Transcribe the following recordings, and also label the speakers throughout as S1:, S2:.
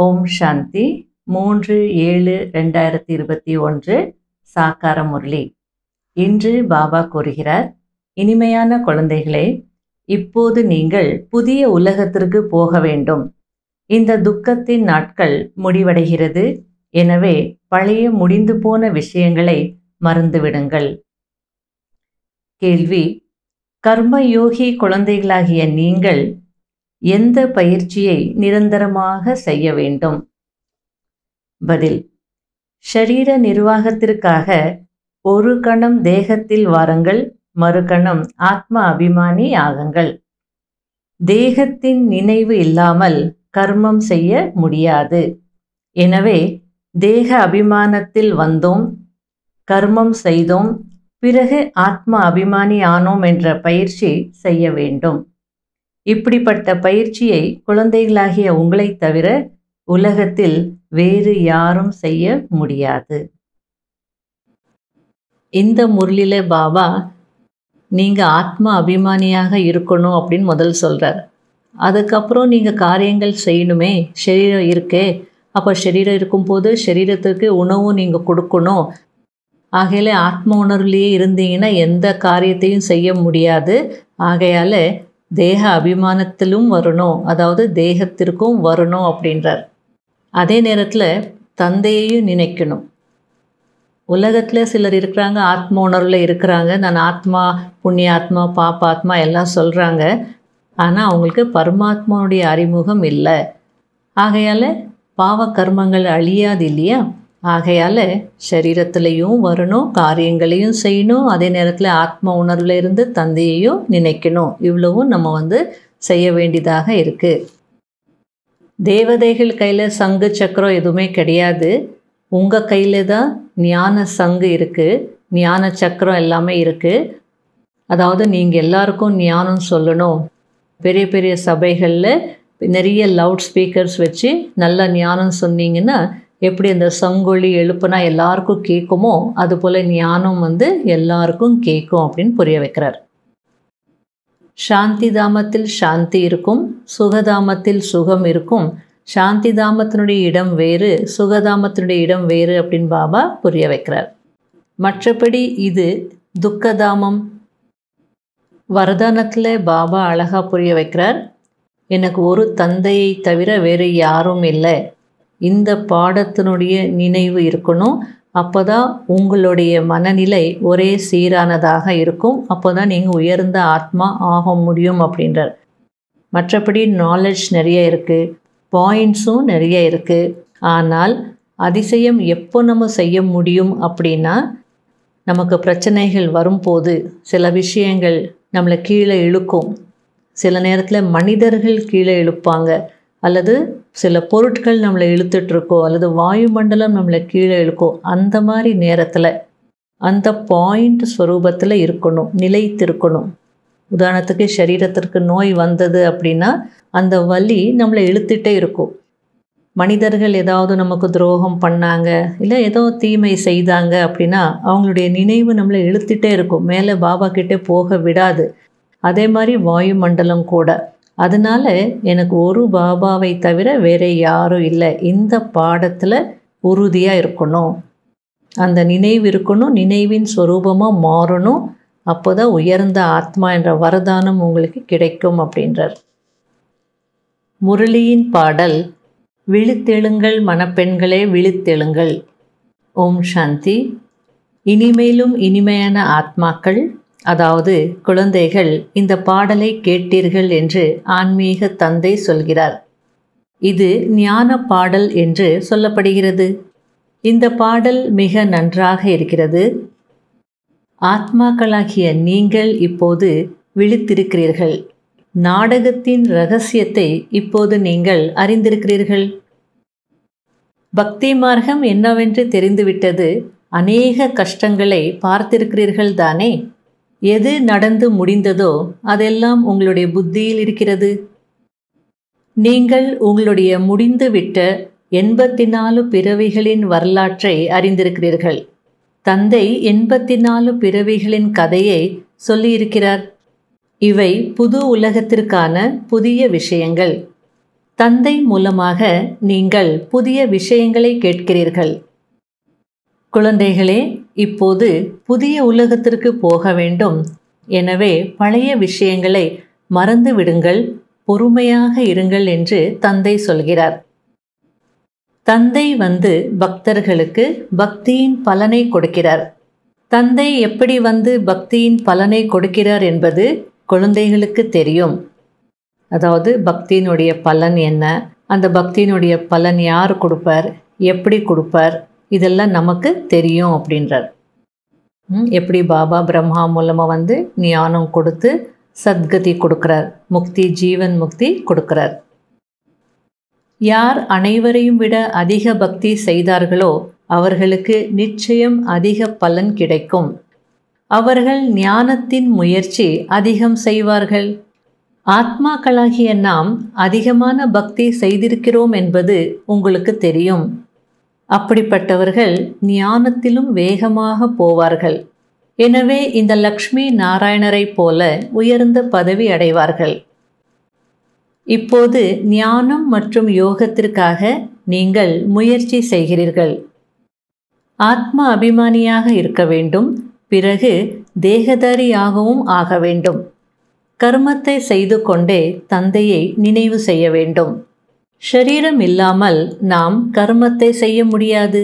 S1: ஓம் சாந்தி மூன்று ஏழு ரெண்டாயிரத்தி இருபத்தி ஒன்று சாக்கார முரளி இன்று பாபா கூறுகிறார் இனிமையான குழந்தைகளே இப்போது நீங்கள் புதிய உலகத்திற்கு போக வேண்டும் இந்த துக்கத்தின் நாட்கள் முடிவடைகிறது எனவே பழைய முடிந்து போன விஷயங்களை மறந்துவிடுங்கள் கேள்வி கர்மயோகி குழந்தைகளாகிய நீங்கள் எந்த பயிற்சியை நிரந்தரமாக செய்ய வேண்டும் பதில் ஷரீர நிர்வாகத்திற்காக ஒரு கணம் தேகத்தில் வாருங்கள் மறுகணம் ஆத்ம அபிமானி ஆகுங்கள் தேகத்தின் நினைவு இல்லாமல் கர்மம் செய்ய முடியாது எனவே தேக அபிமானத்தில் வந்தோம் கர்மம் செய்தோம் பிறகு ஆத்ம அபிமானி ஆனோம் என்ற பயிற்சி செய்ய வேண்டும் இப்படிப்பட்ட பயிற்சியை குழந்தைகளாகிய உங்களைத் தவிர உலகத்தில் வேறு யாரும் செய்ய முடியாது இந்த முரளில பாபா நீங்கள் ஆத்ம அபிமானியாக இருக்கணும் அப்படின்னு முதல் சொல்கிறார் அதுக்கப்புறம் நீங்கள் காரியங்கள் செய்யணுமே சரீரம் இருக்கே அப்போ சரீரம் இருக்கும்போது சரீரத்துக்கு உணவும் நீங்கள் கொடுக்கணும் ஆகையில ஆத்ம உணர்வுலேயே இருந்தீங்கன்னா எந்த காரியத்தையும் செய்ய முடியாது ஆகையால் தேக அபிமானத்திலும் வரணும் அதாவது தேகத்திற்கும் வரணும் அப்படின்றார் அதே நேரத்தில் தந்தையையும் நினைக்கணும் உலகத்தில் சிலர் இருக்கிறாங்க ஆத்ம உணர்வில் இருக்கிறாங்க நான் ஆத்மா புண்ணிய ஆத்மா பாப்பாத்மா எல்லாம் சொல்கிறாங்க ஆனால் அவங்களுக்கு பரமாத்மாவுடைய அறிமுகம் இல்லை ஆகையால் பாவ கர்மங்கள் அழியாது இல்லையா ஆகையால் சரீரத்துலேயும் வரணும் காரியங்களையும் செய்யணும் அதே நேரத்தில் ஆத்ம உணர்வில் இருந்து தந்தையையும் நினைக்கணும் இவ்வளவும் நம்ம வந்து செய்ய வேண்டியதாக இருக்குது தேவதைகள் கையில் சங்கு சக்கரம் எதுவுமே கிடையாது உங்கள் கையில் தான் ஞான சங்கு இருக்குது ஞான சக்கரம் எல்லாமே இருக்குது அதாவது நீங்கள் எல்லாருக்கும் ஞானம் சொல்லணும் பெரிய பெரிய சபைகளில் நிறைய லவுட் ஸ்பீக்கர்ஸ் வச்சு நல்ல ஞானம் சொன்னீங்கன்னா எப்படி அந்த சங்கொழி எழுப்புனா எல்லாருக்கும் கேட்குமோ அதுபோல் ஞானம் வந்து எல்லாருக்கும் கேட்கும் அப்படின்னு புரிய வைக்கிறார் சாந்தி தாமத்தில் சாந்தி இருக்கும் சுகதாமத்தில் சுகம் இருக்கும் சாந்தி தாமத்தினுடைய இடம் வேறு சுகதாமத்தினுடைய இடம் வேறு அப்படின்னு பாபா புரிய வைக்கிறார் மற்றபடி இது துக்கதாமம் வரதானத்தில் பாபா அழகாக புரிய வைக்கிறார் எனக்கு ஒரு தந்தையை தவிர வேறு யாரும் இல்லை இந்த பாடத்தினுடைய நினைவு இருக்கணும் அப்போ தான் உங்களுடைய மனநிலை ஒரே சீரானதாக இருக்கும் அப்போ தான் நீங்கள் உயர்ந்த ஆத்மா ஆக முடியும் அப்படின்றார் மற்றபடி நாலேஜ் நிறைய இருக்குது பாயிண்ட்ஸும் நிறைய இருக்குது ஆனால் அதிசயம் எப்போ நம்ம செய்ய முடியும் அப்படின்னா நமக்கு பிரச்சனைகள் வரும்போது சில விஷயங்கள் நம்மளை கீழே இழுக்கும் சில நேரத்தில் மனிதர்கள் கீழே இழுப்பாங்க அல்லது சில பொருட்கள் நம்மளை இழுத்துட்ருக்கோ அல்லது வாயுமண்டலம் நம்மளை கீழே இழுக்கும் அந்த மாதிரி நேரத்தில் அந்த பாயிண்ட் ஸ்வரூபத்தில் இருக்கணும் நிலைத்திருக்கணும் உதாரணத்துக்கு சரீரத்திற்கு நோய் வந்தது அப்படின்னா அந்த வலி நம்மளை இழுத்துட்டே இருக்கும் மனிதர்கள் ஏதாவது நமக்கு துரோகம் பண்ணாங்க இல்லை ஏதோ தீமை செய்தாங்க அப்படின்னா அவங்களுடைய நினைவு நம்மளை இழுத்துட்டே இருக்கும் மேலே பாபா கிட்டே போக விடாது அதே மாதிரி வாயுமண்டலம் கூட அதனால எனக்கு ஒரு பாபாவை தவிர வேற யாரும் இல்லை இந்த பாடத்தில் உறுதியாக இருக்கணும் அந்த நினைவு இருக்கணும் நினைவின் ஸ்வரூபமாக மாறணும் அப்போ தான் உயர்ந்த ஆத்மா என்ற வரதானம் உங்களுக்கு கிடைக்கும் அப்படின்றார் முரளியின் பாடல் விழித்தெழுங்கள் மணப்பெண்களே விழித்தெழுங்கள் ஓம் சாந்தி இனிமேலும் இனிமையான ஆத்மாக்கள் அதாவது குழந்தைகள் இந்த பாடலை கேட்டீர்கள் என்று ஆன்மீக தந்தை சொல்கிறார் இது ஞான பாடல் என்று சொல்லப்படுகிறது இந்த பாடல் மிக நன்றாக இருக்கிறது ஆத்மாக்களாகிய நீங்கள் இப்போது விழித்திருக்கிறீர்கள் நாடகத்தின் ரகசியத்தை இப்போது நீங்கள் அறிந்திருக்கிறீர்கள் பக்தி மார்க்கம் என்னவென்று தெரிந்துவிட்டது அநேக கஷ்டங்களை பார்த்திருக்கிறீர்கள் தானே எது நடந்து முடிந்ததோ அதெல்லாம் உங்களுடைய புத்தியில் இருக்கிறது நீங்கள் உங்களுடைய முடிந்துவிட்ட எண்பத்தி நாலு பிறவிகளின் வரலாற்றை அறிந்திருக்கிறீர்கள் தந்தை எண்பத்தி நாலு பிறவிகளின் கதையை சொல்லியிருக்கிறார் இவை புது உலகத்திற்கான புதிய விஷயங்கள் தந்தை மூலமாக நீங்கள் புதிய விஷயங்களை கேட்கிறீர்கள் குழந்தைகளே இப்போது புதிய உலகத்திற்கு போக வேண்டும் எனவே பழைய விஷயங்களை மறந்து விடுங்கள் பொறுமையாக இருங்கள் என்று தந்தை சொல்கிறார் தந்தை வந்து பக்தர்களுக்கு பக்தியின் பலனை கொடுக்கிறார் தந்தை எப்படி வந்து பக்தியின் பலனை கொடுக்கிறார் என்பது குழந்தைகளுக்கு தெரியும் அதாவது பக்தியினுடைய பலன் என்ன அந்த பக்தியினுடைய பலன் யார் கொடுப்பார் எப்படி கொடுப்பார் இதெல்லாம் நமக்கு தெரியும் அப்படின்றார் எப்படி பாபா பிரம்மா மூலமாக வந்து ஞானம் கொடுத்து சத்கதி கொடுக்கிறார் முக்தி ஜீவன் முக்தி கொடுக்கிறார் யார் அனைவரையும் விட அதிக பக்தி செய்தார்களோ அவர்களுக்கு நிச்சயம் அதிக பலன் கிடைக்கும் அவர்கள் ஞானத்தின் முயற்சி அதிகம் செய்வார்கள் ஆத்மாக்களாகிய நாம் அதிகமான பக்தி செய்திருக்கிறோம் என்பது உங்களுக்கு தெரியும் அப்படிப்பட்டவர்கள் ஞானத்திலும் வேகமாக போவார்கள் எனவே இந்த லக்ஷ்மி நாராயணரைப் போல உயர்ந்த பதவி அடைவார்கள் இப்போது ஞானம் மற்றும் யோகத்திற்காக நீங்கள் முயற்சி செய்கிறீர்கள் ஆத்ம அபிமானியாக இருக்க வேண்டும் பிறகு தேகதாரியாகவும் ஆக வேண்டும் கர்மத்தை செய்து கொண்டே தந்தையை நினைவு செய்ய வேண்டும் ஷரீரம் இல்லாமல் நாம் கர்மத்தை செய்ய முடியாது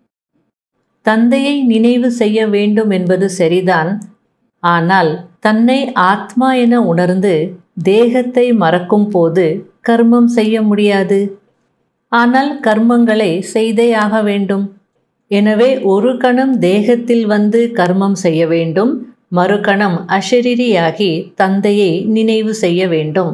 S1: தந்தையை நினைவு செய்ய வேண்டும் என்பது சரிதான் ஆனால் தன்னை ஆத்மா என உணர்ந்து தேகத்தை மறக்கும் போது கர்மம் செய்ய முடியாது ஆனால் கர்மங்களை செய்தே ஆக வேண்டும் எனவே ஒரு கணம் தேகத்தில் வந்து கர்மம் செய்ய வேண்டும் மறுகணம் அஷரீரியாகி தந்தையை நினைவு செய்ய வேண்டும்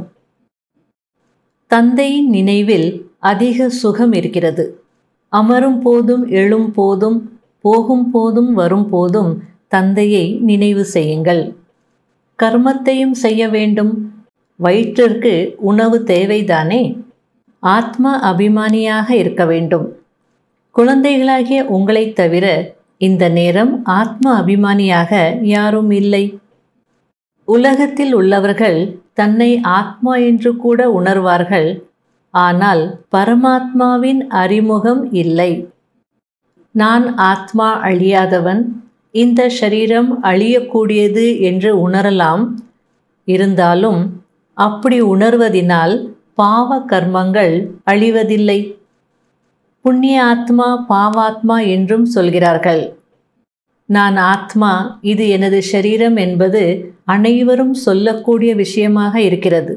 S1: தந்தையின் நினைவில் அதிக சுகம் இருக்கிறது அமரும் போதும் எழும் போதும் போகும் போதும் வரும் போதும் தந்தையை நினைவு செய்யுங்கள் கர்மத்தையும் செய்ய வேண்டும் வயிற்றிற்கு உணவு தேவைதானே ஆத்ம அபிமானியாக இருக்க வேண்டும் குழந்தைகளாகிய உங்களைத் தவிர இந்த நேரம் ஆத்ம அபிமானியாக யாரும் இல்லை உலகத்தில் உள்ளவர்கள் தன்னை ஆத்மா என்று கூட உணர்வார்கள் ஆனால் பரமாத்மாவின் அறிமுகம் இல்லை நான் ஆத்மா அழியாதவன் இந்த ஷரீரம் அழியக்கூடியது என்று உணரலாம் இருந்தாலும் அப்படி உணர்வதினால் பாவ கர்மங்கள் அழிவதில்லை புண்ணிய ஆத்மா பாவாத்மா என்றும் சொல்கிறார்கள் நான் ஆத்மா இது எனது ஷரீரம் என்பது அனைவரும் சொல்லக்கூடிய விஷயமாக இருக்கிறது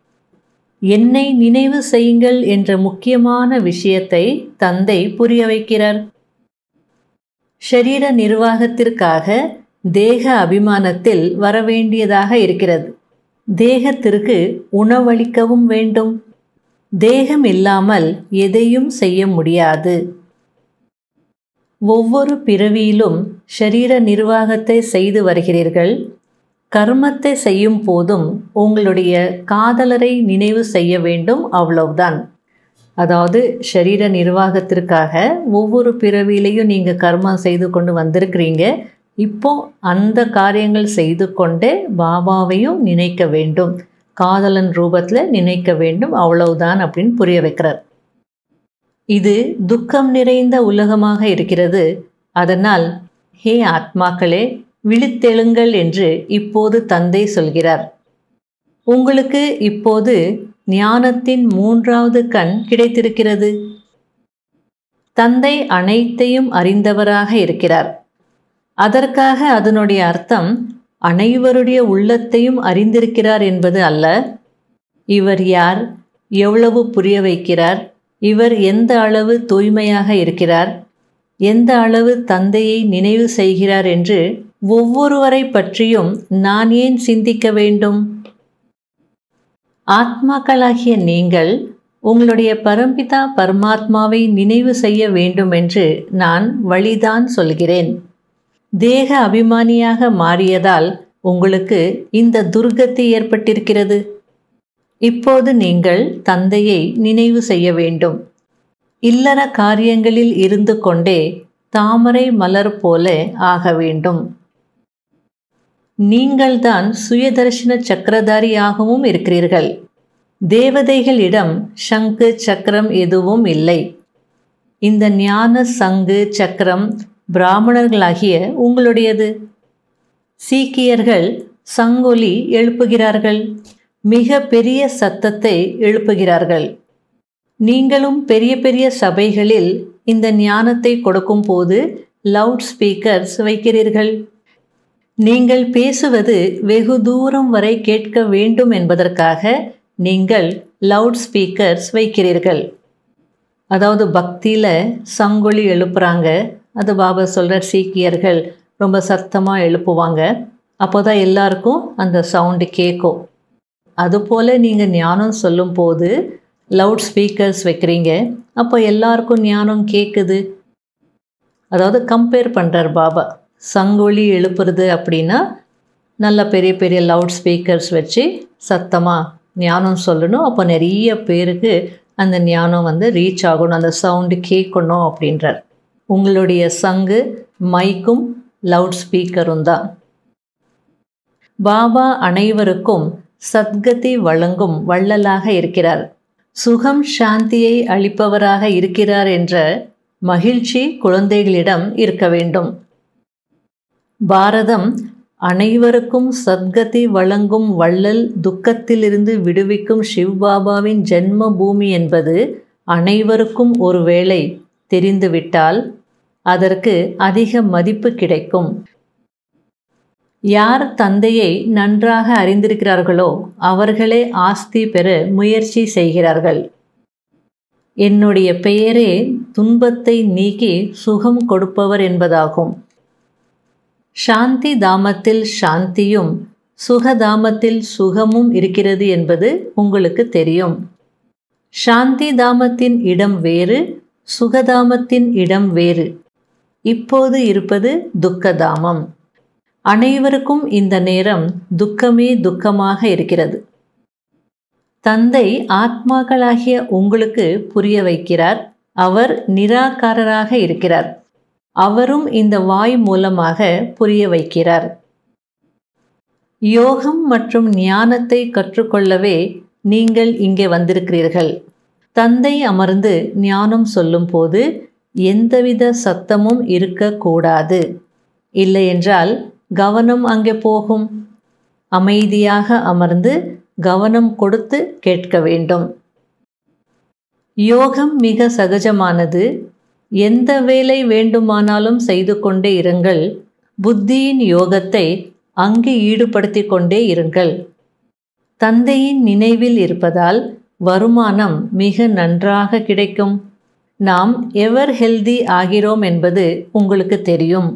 S1: என்னை நினைவு செய்யுங்கள் என்ற முக்கியமான விஷயத்தை தந்தை புரிய வைக்கிறார் ஷரீர நிர்வாகத்திற்காக தேக அபிமானத்தில் வரவேண்டியதாக இருக்கிறது தேகத்திற்கு உணவளிக்கவும் வேண்டும் தேகம் இல்லாமல் எதையும் செய்ய முடியாது ஒவ்வொரு பிறவியிலும் ஷரீர நிர்வாகத்தை செய்து வருகிறீர்கள் கர்மத்தை செய்யும் போதும் உங்களுடைய காதலரை நினைவு செய்ய வேண்டும் அவ்வளவுதான் அதாவது ஷரீர நிர்வாகத்திற்காக ஒவ்வொரு பிறவியிலையும் நீங்கள் கர்மம் செய்து கொண்டு வந்திருக்கிறீங்க இப்போ அந்த காரியங்கள் செய்து கொண்டே பாபாவையும் நினைக்க வேண்டும் காதலன் ரூபத்தில் நினைக்க வேண்டும் அவ்வளவுதான் அப்படின்னு புரிய வைக்கிறார் இது துக்கம் நிறைந்த உலகமாக இருக்கிறது அதனால் ஹே ஆத்மாக்களே விழித்தெழுங்கள் என்று இப்போது தந்தை சொல்கிறார் உங்களுக்கு இப்போது ஞானத்தின் மூன்றாவது கண் கிடைத்திருக்கிறது தந்தை அனைத்தையும் அறிந்தவராக இருக்கிறார் அதற்காக அதனுடைய அர்த்தம் அனைவருடைய உள்ளத்தையும் அறிந்திருக்கிறார் என்பது அல்ல இவர் யார் எவ்வளவு புரிய வைக்கிறார் இவர் எந்த அளவு தூய்மையாக இருக்கிறார் எந்த அளவு தந்தையை நினைவு செய்கிறார் என்று ஒவ்வொருவரை பற்றியும் நான் ஏன் சிந்திக்க வேண்டும் ஆத்மாக்களாகிய நீங்கள் உங்களுடைய பரம்பிதா பரமாத்மாவை நினைவு செய்ய வேண்டும் என்று நான் வழிதான் சொல்கிறேன் தேக அபிமானியாக மாறியதால் உங்களுக்கு இந்த துர்கத்தி ஏற்பட்டிருக்கிறது இப்போது நீங்கள் தந்தையை நினைவு செய்ய வேண்டும் இல்லற காரியங்களில் இருந்து கொண்டே தாமரை மலர் போல ஆக வேண்டும் நீங்கள்தான் சுயதர்ஷன சக்கரதாரியாகவும் இருக்கிறீர்கள் தேவதைகளிடம் சங்கு சக்கரம் எதுவும் இல்லை இந்த ஞான சங்கு சக்கரம் பிராமணர்களாகிய உங்களுடையது சீக்கியர்கள் சங்கொலி எழுப்புகிறார்கள் மிக பெரிய சத்தத்தை எழுப்புகிறார்கள் நீங்களும் பெரிய பெரிய சபைகளில் இந்த ஞானத்தை கொடுக்கும் போது லவுட் ஸ்பீக்கர்ஸ் வைக்கிறீர்கள் நீங்கள் பேசுவது வெகு தூரம் வரை கேட்க வேண்டும் என்பதற்காக நீங்கள் லவுட் ஸ்பீக்கர்ஸ் வைக்கிறீர்கள் அதாவது பக்தியில் சங்கொலி எழுப்புறாங்க அது பாபா சொல்கிற சீக்கியர்கள் ரொம்ப சத்தமாக எழுப்புவாங்க அப்போ தான் எல்லாருக்கும் அந்த சவுண்டு கேட்கும் அதுபோல் நீங்கள் ஞானம் சொல்லும்போது லவுட் ஸ்பீக்கர்ஸ் வைக்கிறீங்க அப்போ எல்லாருக்கும் ஞானம் கேட்குது அதாவது கம்பேர் பண்ணுறார் பாபா சங்கொலி எழுப்புறது அப்படின்னா நல்ல பெரிய பெரிய லவுட் ஸ்பீக்கர்ஸ் வச்சு சத்தமாக ஞானம் சொல்லணும் அப்போ நிறைய பேருக்கு அந்த ஞானம் வந்து ரீச் ஆகணும் அந்த சவுண்டு கேட்கணும் அப்படின்றார் உங்களுடைய சங்கு மைக்கும் லவுட் ஸ்பீக்கரும் தான் பாபா அனைவருக்கும் சத்கதி வழங்கும் வள்ளலாக இருக்கிறார் சுகம் சாந்தியை அளிப்பவராக இருக்கிறார் என்ற மகிழ்ச்சி குழந்தைகளிடம் இருக்க வேண்டும் பாரதம் அனைவருக்கும் சத்கதி வழங்கும் வள்ளல் துக்கத்திலிருந்து விடுவிக்கும் சிவ்பாபாவின் ஜென்ம பூமி என்பது அனைவருக்கும் ஒருவேளை தெரிந்துவிட்டால் அதற்கு அதிக மதிப்பு கிடைக்கும் யார் தந்தையை நன்றாக அறிந்திருக்கிறார்களோ அவர்களே ஆஸ்தி பெற முயற்சி செய்கிறார்கள் என்னுடைய பெயரே துன்பத்தை நீக்கி சுகம் கொடுப்பவர் என்பதாகும் சாந்தி தாமத்தில் சாந்தியும் சுகதாமத்தில் சுகமும் இருக்கிறது என்பது உங்களுக்கு தெரியும் சாந்தி தாமத்தின் இடம் வேறு சுகதாமத்தின் இடம் வேறு இப்போது இருப்பது துக்கதாமம் அனைவருக்கும் இந்த நேரம் துக்கமே துக்கமாக இருக்கிறது தந்தை ஆத்மாக்களாகிய உங்களுக்கு புரிய வைக்கிறார் அவர் நிராகாரராக இருக்கிறார் அவரும் இந்த வாய் மூலமாக புரிய வைக்கிறார் யோகம் மற்றும் ஞானத்தை கற்றுக்கொள்ளவே நீங்கள் இங்கே வந்திருக்கிறீர்கள் தந்தை அமர்ந்து ஞானம் சொல்லும்போது எந்தவித சத்தமும் இருக்கக்கூடாது இல்லையென்றால் கவனம் அங்கே போகும் அமைதியாக அமர்ந்து கவனம் கொடுத்து கேட்க வேண்டும் யோகம் மிக சகஜமானது எந்த வேலை வேண்டுமானாலும் செய்து கொண்டே இருங்கள் புத்தியின் யோகத்தை அங்கு ஈடுபடுத்தி கொண்டே இருங்கள் தந்தையின் நினைவில் இருப்பதால் வருமானம் மிக நன்றாக கிடைக்கும் நாம் எவர் ஹெல்தி ஆகிறோம் என்பது உங்களுக்கு தெரியும்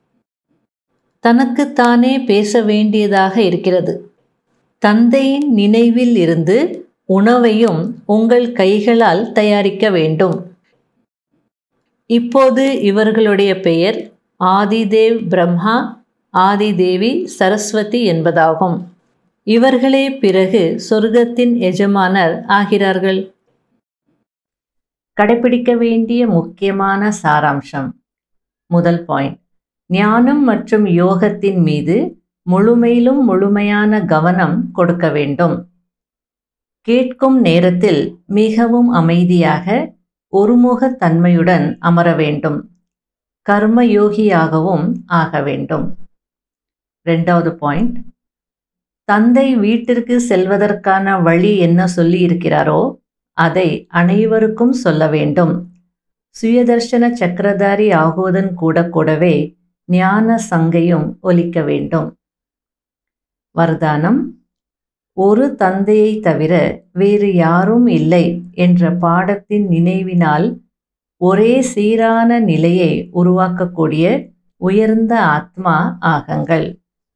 S1: தனக்குத்தானே பேச வேண்டியதாக இருக்கிறது தந்தையின் நினைவில் இருந்து உணவையும் உங்கள் கைகளால் தயாரிக்க வேண்டும் இப்போது இவர்களுடைய பெயர் ஆதிதேவ் பிரம்மா ஆதிதேவி சரஸ்வதி என்பதாகும் இவர்களே பிறகு சொர்க்கத்தின் எஜமானர் ஆகிறார்கள் கடைபிடிக்க வேண்டிய முக்கியமான சாராம்சம் முதல் பாயிண்ட் ஞானம் மற்றும் யோகத்தின் மீது முழுமையிலும் முழுமையான கவனம் கொடுக்க வேண்டும் கேட்கும் நேரத்தில் மிகவும் அமைதியாக ஒருமுக தன்மையுடன் அமர வேண்டும் கர்மயோகியாகவும் ஆக வேண்டும் ரெண்டாவது பாயிண்ட் தந்தை வீட்டிற்கு செல்வதற்கான வழி என்ன சொல்லி இருக்கிறாரோ அதை அனைவருக்கும் சொல்ல வேண்டும் சுயதர்ஷன சக்கரதாரி ஆகுவதன் கூட கூடவே ஞான சங்கையும் ஒலிக்க வேண்டும் வரதானம் ஒரு தந்தையை தவிர வேறு யாரும் இல்லை என்ற பாடத்தின் நினைவினால் ஒரே சீரான நிலையை உருவாக்கக்கூடிய உயர்ந்த ஆத்மா ஆகங்கள்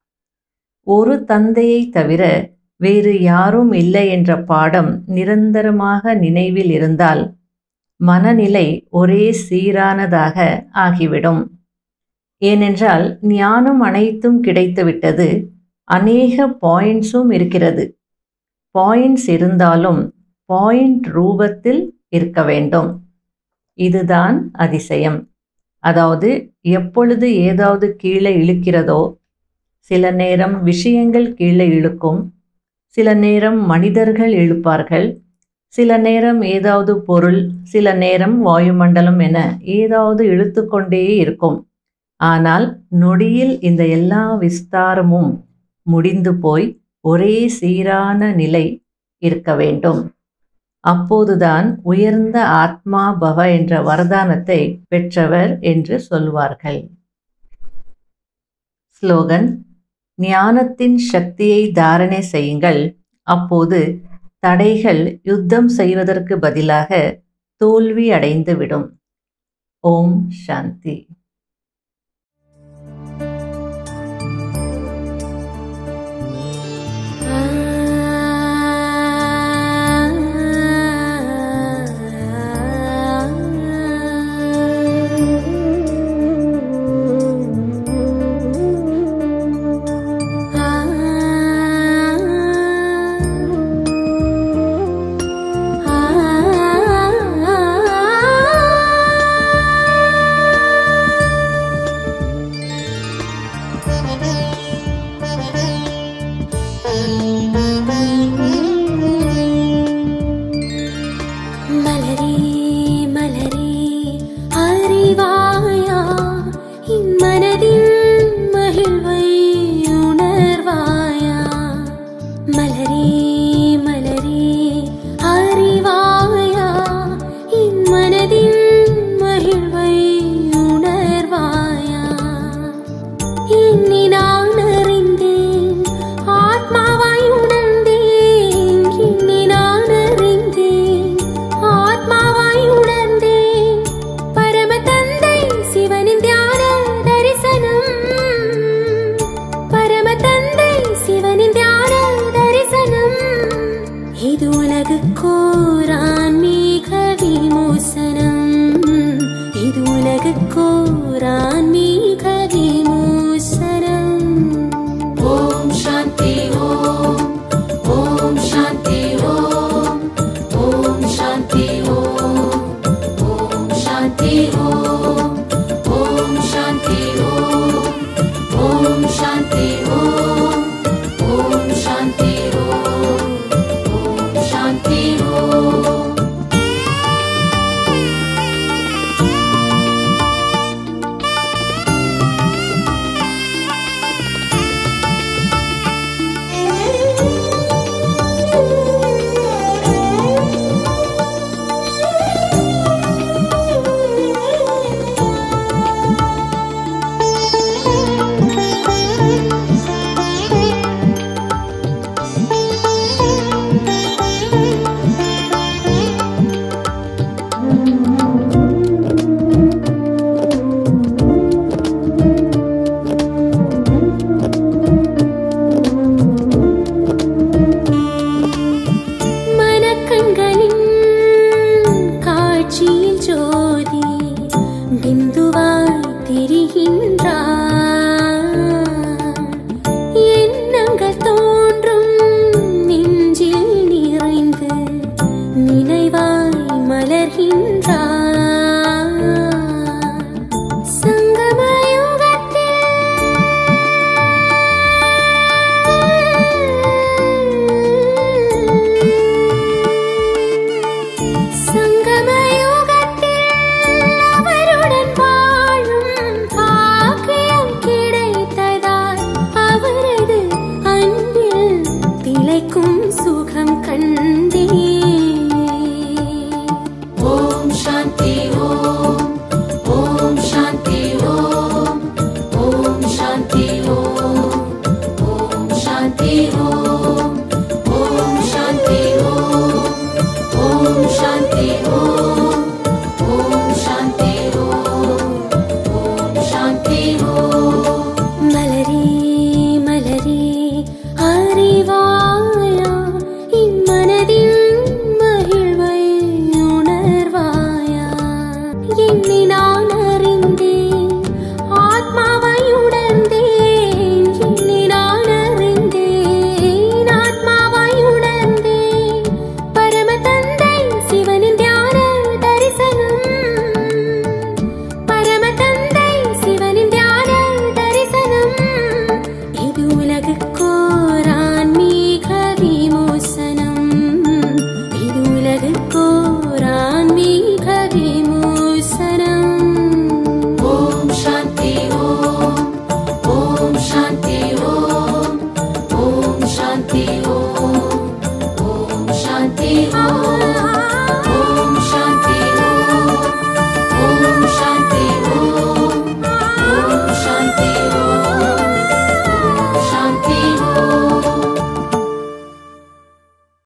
S1: ஒரு தந்தையை தவிர வேறு யாரும் இல்லை என்ற பாடம் நிரந்தரமாக நினைவில் இருந்தால் மனநிலை ஒரே சீரானதாக ஆகிவிடும் ஏனென்றால் ஞானம் அனைத்தும் கிடைத்துவிட்டது அநேக பாயிண்ட்ஸும் இருக்கிறது பாயிண்ட்ஸ் இருந்தாலும் பாயிண்ட் ரூபத்தில் இருக்க வேண்டும் இதுதான் அதிசயம் அதாவது எப்பொழுது ஏதாவது கீழே இழுக்கிறதோ சில நேரம் விஷயங்கள் கீழே இழுக்கும் சில நேரம் மனிதர்கள் எழுப்பார்கள் சில நேரம் ஏதாவது பொருள் சில நேரம் வாயுமண்டலம் என ஏதாவது இழுத்துக்கொண்டே இருக்கும் ஆனால் நொடியில் இந்த எல்லா விஸ்தாரமும் முடிந்து போய் ஒரே சீரான நிலை இருக்க வேண்டும் அப்போதுதான் உயர்ந்த ஆத்மா பவ என்ற வரதானத்தை பெற்றவர் என்று சொல்வார்கள் ஸ்லோகன் ஞானத்தின் சக்தியை தாரணை செய்யுங்கள் அப்போது தடைகள் யுத்தம் செய்வதற்கு பதிலாக தோல்வி அடைந்து விடும் ஓம் சாந்தி
S2: மலரே மலரே அறிவாயா இம்மனதின் மகிழ்வை உணர்வாயா மலரே மலரே அறிவாயா இம்மனதின் மகிழ்வை உணர்வாயா என்னை நான் அறிந்தேன் ஆத்மாவாய் உணர்ந்தேன் என்னை நான் அறிந்தேன் ஆத்மாவாய் உணர்ந்தேன் பரம தந்தை சிவனின் தியான தரிசனம் பரம தந்தை சிவனின் தியான தரிசனம் இது உலகுக்கோர் ஆன்மீக விமோசனம் இது உலகுக்கோர் ஆன்மீக